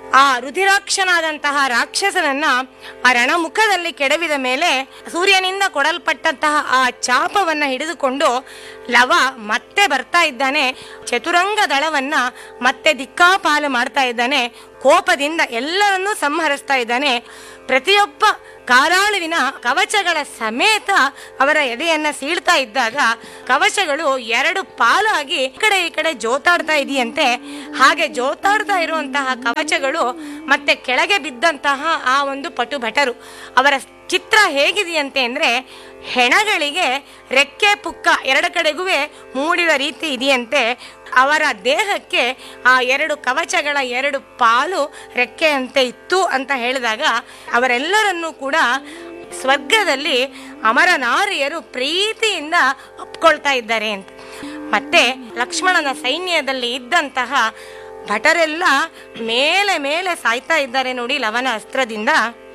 ಆ ರುಧಿರಾಕ್ಷನಾದಂತಹ ರಾಕ್ಷಸನನ್ನ ಆ ರಣಮುಖದಲ್ಲಿ ಕೆಡವಿದ ಮೇಲೆ ಸೂರ್ಯನಿಂದ ಕೊಡಲ್ಪಟ್ಟಂತಹ ಆ ಚಾಪವನ್ನ ಹಿಡಿದುಕೊಂಡು ಲವ ಮತ್ತೆ ಬರ್ತಾ ಇದ್ದಾನೆ ಚತುರಂಗ ದಳವನ್ನ ಮತ್ತೆ ದಿಕ್ಕಾಪಾಲು ಮಾಡ್ತಾ ಇದ್ದಾನೆ ಕೋಪದಿಂದ ಎಲ್ಲರನ್ನೂ ಸಂಹರಿಸ್ತಾ ಇದ್ದಾನೆ ಪ್ರತಿಯೊಬ್ಬ ಕಾರಾಳುವಿನ ಕವಚಗಳ ಸಮೇತ ಅವರ ಎದೆಯನ್ನ ಸೀಳ್ತಾ ಇದ್ದಾಗ ಕವಚಗಳು ಎರಡು ಪಾಲಾಗಿ ಈ ಕಡೆ ಈ ಕಡೆ ಜೋತಾಡ್ತಾ ಇದೆಯಂತೆ ಹಾಗೆ ಜೋತಾಡ್ತಾ ಇರುವಂತಹ ಕವಚಗಳು ಮತ್ತೆ ಕೆಳಗೆ ಬಿದ್ದಂತಹ ಆ ಒಂದು ಪಟು ಭಟರು ಅವರ ಚಿತ್ರ ಹೇಗಿದೆಯಂತೆ ಅಂದ್ರೆ ಹೆಣಗಳಿಗೆ ರೆಕ್ಕೆ ಪುಕ್ಕ ಎರಡು ಕಡೆಗೂ ಮೂಡಿದ ರೀತಿ ಇದೆಯಂತೆ ಅವರ ದೇಹಕ್ಕೆ ಆ ಎರಡು ಕವಚಗಳ ಎರಡು ಪಾಲು ರೆಕ್ಕೆಯಂತೆ ಇತ್ತು ಅಂತ ಹೇಳಿದಾಗ ಅವರೆಲ್ಲರನ್ನೂ ಕೂಡ ಸ್ವರ್ಗದಲ್ಲಿ ಅಮರ ನಾರಿಯರು ಪ್ರೀತಿಯಿಂದ ಒಪ್ಕೊಳ್ತಾ ಇದ್ದಾರೆ ಅಂತ ಮತ್ತೆ ಲಕ್ಷ್ಮಣನ ಸೈನ್ಯದಲ್ಲಿ ಇದ್ದಂತಹ ಭಟರೆಲ್ಲ ಮೇಲೆ ಮೇಲೆ ಸಾಯ್ತಾ ಇದ್ದಾರೆ ನೋಡಿ ಲವನ ಅಸ್ತ್ರದಿಂದ